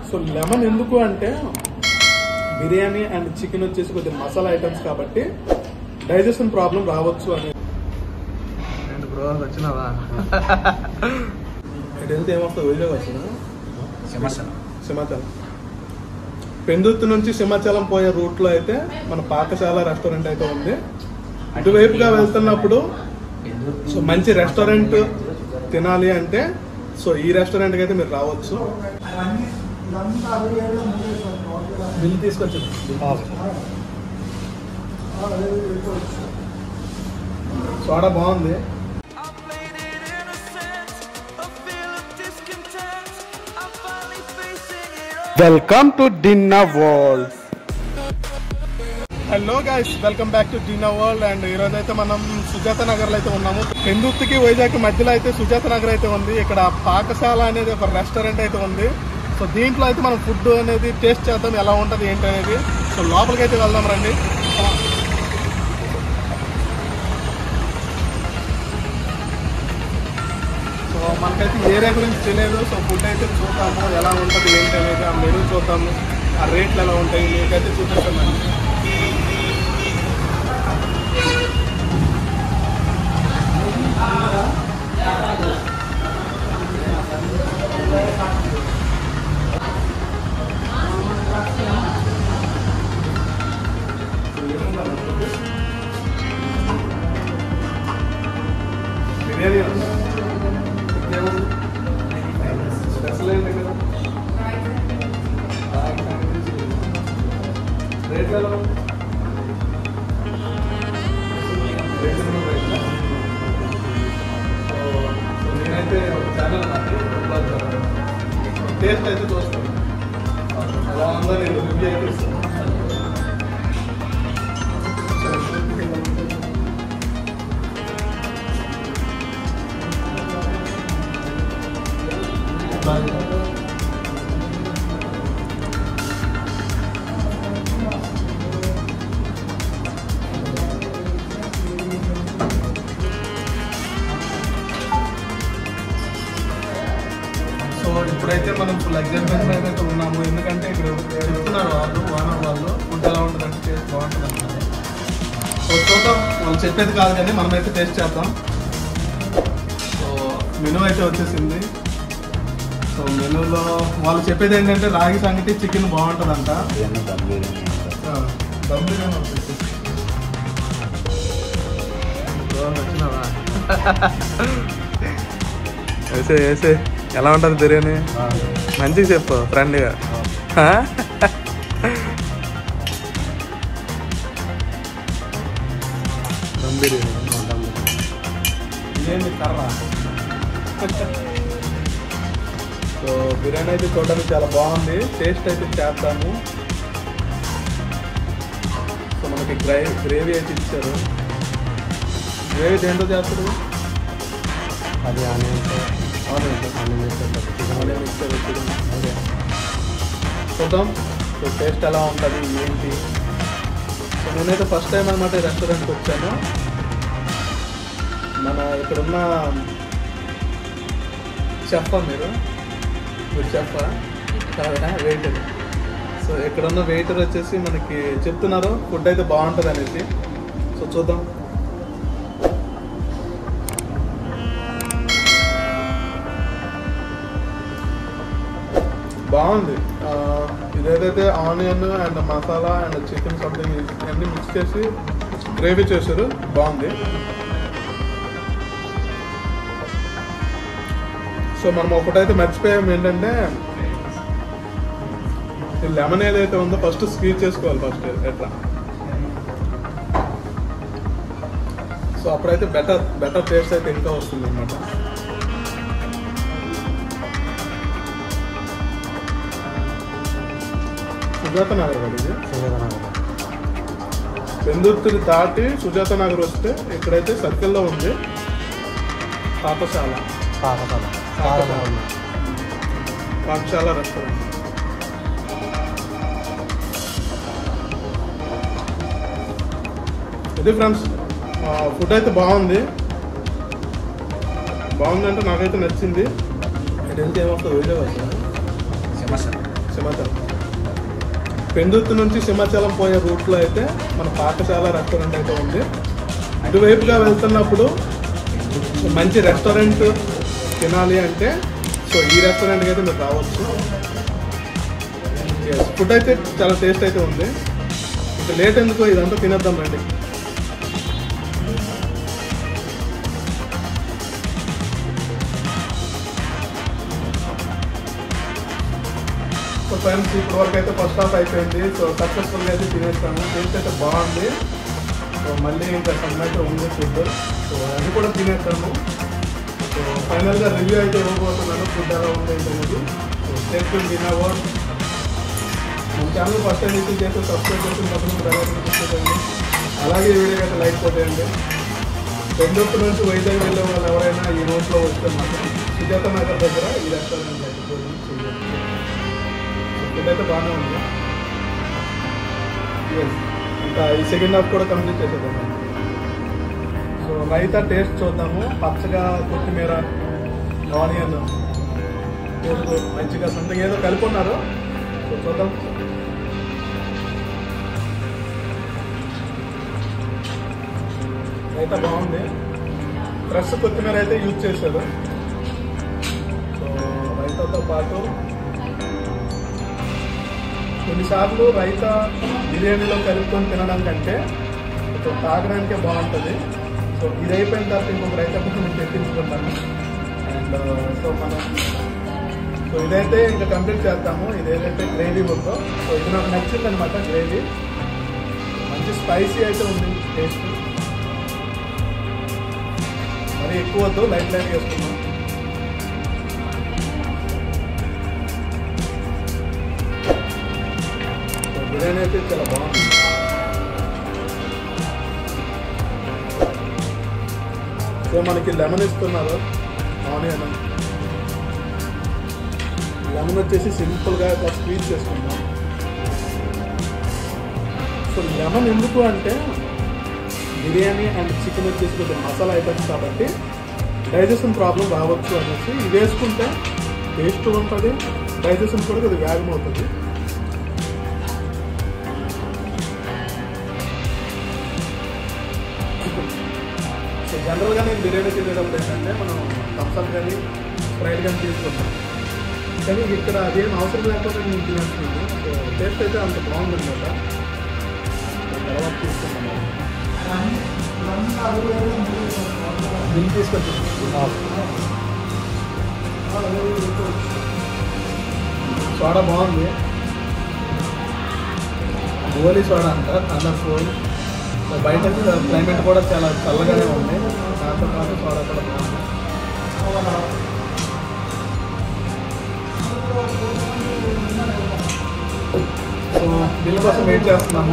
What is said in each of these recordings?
So lemon ఎందుకు అంటే biryani and chicken వచ్చేసి కొద్దిగా మసాలా ఐటమ్స్ కాబట్టి డైజెషన్ ప్రాబ్లం రావచ్చు అని బ్రో వచ్చినావా ఇటు వెళ్తే ఏమొస్తుంది వైజాగ్ వస్తుందా సింహాచలం సింహాచలం పెందుర్తి నుంచి సింహాచలం పోయే రూట్ లో అయితే మన పాకశాల రెస్టారెంట్ అయితే ఉంది అటువైపుగా వెళ్తున్నప్పుడు సో మంచి రెస్టారెంట్ తినాలి అంటే సో ఈ రెస్టారెంట్ కి అయితే మీరు రావచ్చు బిల్ తీసుకొచ్చి సోడా బాగుంది I played it innocent, a feel of discontent. I'm finally facing it all. Welcome to dinner world hello guys welcome back to dinner world and ఈ రోజు అయితే మనం సుజాత నగర్ లో అయితే ఉన్నాము పెందుర్తికి వైజాగ్ మధ్యలో అయితే సుజాత నగర్ అయితే ఉంది ఇక్కడ పాకశాల అనేది ఒక రెస్టారెంట్ అయితే ఉంది సో దీంట్లో అయితే మనం ఫుడ్ అనేది టేస్ట్ చేద్దాం ఎలా ఉంటుంది ఏంటి అనేది సో లోపలికి అయితే వెళ్దాం రండి సో మనకైతే ఏరియా గురించి తెలియదు సో ఫుడ్ అయితే చూద్దాము ఎలా ఉంటుంది ఏంటి అనేది ఆ మెనూ చూద్దాము ఆ రేట్లు ఎలా ఉంటాయి మీకైతే చూపిస్తామండి బిర్యానీ ఉందా? ఇంకేముంది? స్పెషల్ ఏంటి ఇక్కడ? రేట్లు ఎలా ఉంది? రీజనబుల్ రేట్లా? సో, సో నేనైతే ఒక ఛానల్ నాది అప్లోడ్ చేస్తాను. టేస్ట్ అయితే చూస్తాను ఎలా ఉందో నేను రివ్యూ అయితే ఇస్తాను సో ఇప్పుడైతే మనం ఫుల్ ఎగ్జైట్మెంట్ అయితే ఉన్నాము ఎందుకంటే ఇక్కడ చెప్తున్నారు వాళ్ళు ఓనర్ వాళ్ళు ఫుడ్ ఎలా ఉంటుంది అంటే టేస్ట్ బాగుంటుంది అంటున్నారు సో చూద్దాం వాళ్ళు చెప్పేది కాదు కానీ మనమైతే టేస్ట్ చేద్దాం సో మెనూ అయితే వచ్చేసింది సో మెనూలో వాళ్ళు చెప్పేది ఏంటంటే రాగి సంగటి చికెన్ బాగుంటుందంట బిర్యానీ దమ్ బిర్యానీ అంటారు. ఆ, దమ్ బిర్యానీ వచ్చేసి వచ్చినావా వేసే వేసే ఎలా ఉంటుంది బిర్యానీ మంచిగా చెప్పు ఫ్రెండ్గా దమ్ బిర్యానీ ఇదేంటి కర్ర సో బిర్యానీ అయితే చూడడానికి చాలా బాగుంది టేస్ట్ అయితే చేద్దాము సో మనకి గ్రై గ్రేవీ అయితే ఇచ్చారు గ్రేవీ దేంతో చేస్తారు అది ఆనియన్స్ ఆనియన్ ఆనియన్స్ వేస్తారు. ఆనియన్ ఇచ్చారు చికెన్ ఓకే చూద్దాం సో టేస్ట్ ఎలా ఉంటుంది ఏంటి సో నేనైతే ఫస్ట్ టైం అనమాట ఈ రెస్టారెంట్కి వచ్చాను మన ఇక్కడున్న చెప్పా మీరు మీరు చెప్పా కాదా వెయిటర్ సో ఇక్కడున్న వెయిటర్ వచ్చేసి మనకి చెప్తున్నారు ఫుడ్ అయితే బాగుంటుంది అనేసి సో చూద్దాం బాగుంది ఆ, ఇదేదైతే onion and masala and chicken something అన్ని మిక్స్ చేసి గ్రేవీ చేశారు బాగుంది సో మనం ఒకటైతే మర్చిపోయాం ఏంటంటే ఈ లెమన్ ఏదైతే ఉందో ఫస్ట్ స్క్వీజ్ చేసుకోవాలి ఫస్ట్ ఎట్లా సో అప్పుడైతే బెటర్ బెటర్ టేస్ట్ అయితే ఇంకా వస్తుంది అనమాట సుజాత నగర్ కదా ఇది పెందుర్తిని దాటి సుజాత నగర్ వస్తే ఇక్కడైతే సర్కిల్లో ఉంది పాకశాల పాకశాల. పాకశాల పాకశాల రెస్టారెంట్ ఇది ఫ్రెండ్స్ ఫుడ్ అయితే బాగుంది బాగుందంటే నాకైతే నచ్చింది ఇటు వెళ్తే ఏమొస్తుంది వీడియో వస్తుంది సింహాచలం. సింహాచలం పెందుర్తి నుంచి సింహాచలం పోయే రూట్లో అయితే మన పాఠశాల రెస్టారెంట్ అయితే ఉంది ఇటువైపుగా వెళ్తున్నప్పుడు మంచి రెస్టారెంట్ తినాలి అంటే సో ఈ రెస్టారెంట్కి అయితే మీరు రావచ్చు ఫుడ్ అయితే చాలా టేస్ట్ అయితే ఉంది ఇంకా లేట్ ఎందుకు ఇదంతా తినేద్దాం రండి సో ఫ్రెండ్స్ ఇప్పటి వరకు అయితే ఫస్ట్ హాఫ్ అయిపోయింది సో సక్సెస్ఫుల్గా అయితే తినేస్తాము టేస్ట్ అయితే బాగుంది సో మళ్ళీ ఇంకా సమ్ అయితే ఉంది ఫుడ్ సో అది కూడా తినేస్తాము సో ఫైనల్గా రివ్యూ అయితే ఇవ్వబోతున్నాను ఫుడ్ ఎలా ఉంది ఏంటనేది సో టేస్ట్ తినవో మన ఛానల్ ఫస్ట్ టైం విజిట్ చేస్తే సబ్స్క్రైబ్ చేసి పక్కన బెల్ అలాగే ఈ వీడియో అయితే లైక్ కొట్టేయండి పెందొట్టు నుంచి వైజాగ్ వెళ్ళే వాళ్ళు ఎవరైనా ఈ రోడ్లో వస్తే మాత్రం సుజాత నగర్ దగ్గర ఈ రెస్టారెంట్ అయితే భోజనం చేయండి ఫుడ్ అయితే బాగానే ఉంది Yes. ఇంకా ఈ సెకండ్ హాఫ్ కూడా కంప్లీట్ చేసేద్దాం సో రైతా టేస్ట్ చూద్దాము పచ్చగా కొత్తిమీర ఆనియన్ పెరుగు మంచిగా సంథింగ్ ఏదో కలిపి ఉన్నారు సో చూద్దాం రైతా బాగుంది ఫ్రెష్ కొత్తిమీర అయితే యూజ్ చేశారు సో రైతాతో పాటు కొన్నిసార్లు రైతా బిర్యానీలో కలుపుకొని తినడం కంటే కొంచెం తాగడానికే బాగుంటుంది సో ఇది అయిపోయిన తర్వాత ఇంకొక రైతా కోసం నేను తెప్పించుకుంటాను అండ్ సో మనం సో ఇదైతే ఇంకా కంప్లీట్ చేస్తాము ఇది ఏదైతే గ్రేవీ ఉందో సో ఇది నాకు నచ్చింది అనమాట గ్రేవీ మంచి స్పైసీ అయితే ఉంది టేస్ట్ మరి ఎక్కువ వద్దు లైట్ లైట్ వేసుకున్నాం సో బిర్యానీ అయితే చాలా బాగుంది సో మనకి లెమన్ ఇస్తున్నారు ఆనియన్ లెమన్ వచ్చేసి సింపుల్గా ఇట్లా స్క్వీజ్ చేసుకుంటాం సో లెమన్ ఎందుకు అంటే బిర్యానీ అండ్ చికెన్ వచ్చేసి కొంచెం మసాలా ఐటమ్స్ కాబట్టి డైజెషన్ ప్రాబ్లం రావచ్చు అనేసి ఇది వేసుకుంటే టేస్ట్ ఉంటుంది డైజెషన్ కూడా కొద్దిగా వేగం అవుతుంది సో జనరల్గా నేను బిర్యానీ తినేటప్పుడు ఏంటంటే మనం థమ్స్అప్ కానీ స్ప్రైట్ కానీ తీసుకుంటాం కానీ ఇక్కడ అదేం అవసరం లేకపోతే నేను తినేస్తున్నాను సో టేస్ట్ అయితే అంత బాగుందన్నమాట తర్వాత తీసుకుంటాను బిల్ తీసుకొచ్చి సోడా బాగుంది గోలీ సోడా అంట కలర్ఫుల్ బయట క్లైమేట్ కూడా చాలా చల్లగానే ఉంది దాంతో పాటు సోడా కూడా బాగుంది సో బిల్ కోసం వెయిట్ చేస్తున్నాము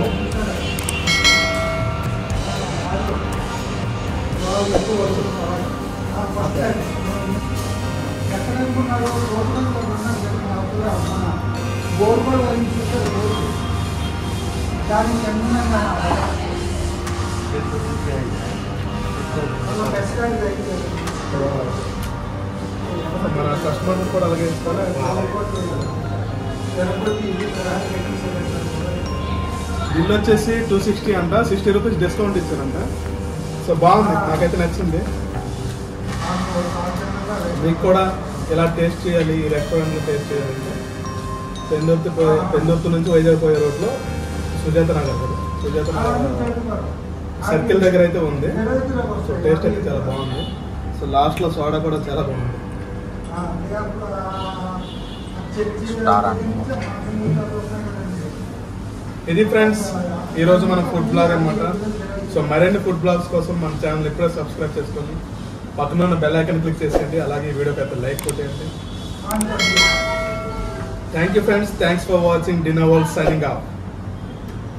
మన కస్టమర్ కూడా అలాగే ఇస్తారా బిల్ వచ్చేసి టూ సిక్స్టీ అంట సిక్స్టీ రూపీస్ డిస్కౌంట్ ఇచ్చారంట సో బాగుంది నాకైతే నచ్చింది మీకు కూడా ఎలా టేస్ట్ చేయాలి ఈ రెస్టారెంట్లో టేస్ట్ చేయాలంటే పెందుర్తి పోయే పెందుర్తి నుంచి వైజాగ్ పోయే రోడ్లో సుజాత నగర్ కదా. సుజాత నగర్ సర్కిల్ దగ్గర అయితే ఉంది సో టేస్ట్ అయితే చాలా బాగుంది సో లాస్ట్లో సోడా కూడా చాలా బాగుంది స్టార్ అని ఇది ఫ్రెండ్స్ ఈరోజు మన ఫుడ్ బ్లాగ్ అనమాట సో మరిన్ని ఫుడ్ బ్లాగ్స్ కోసం మన ఛానల్ ఇప్పుడే సబ్స్క్రైబ్ చేసుకోండి పక్కన ఉన్న బెల్ ఐకన్ క్లిక్ చేసేయండి అలాగే ఈ వీడియోకి అయితే లైక్ కొట్టేయండి thank you friends thanks for watching dinner world signing of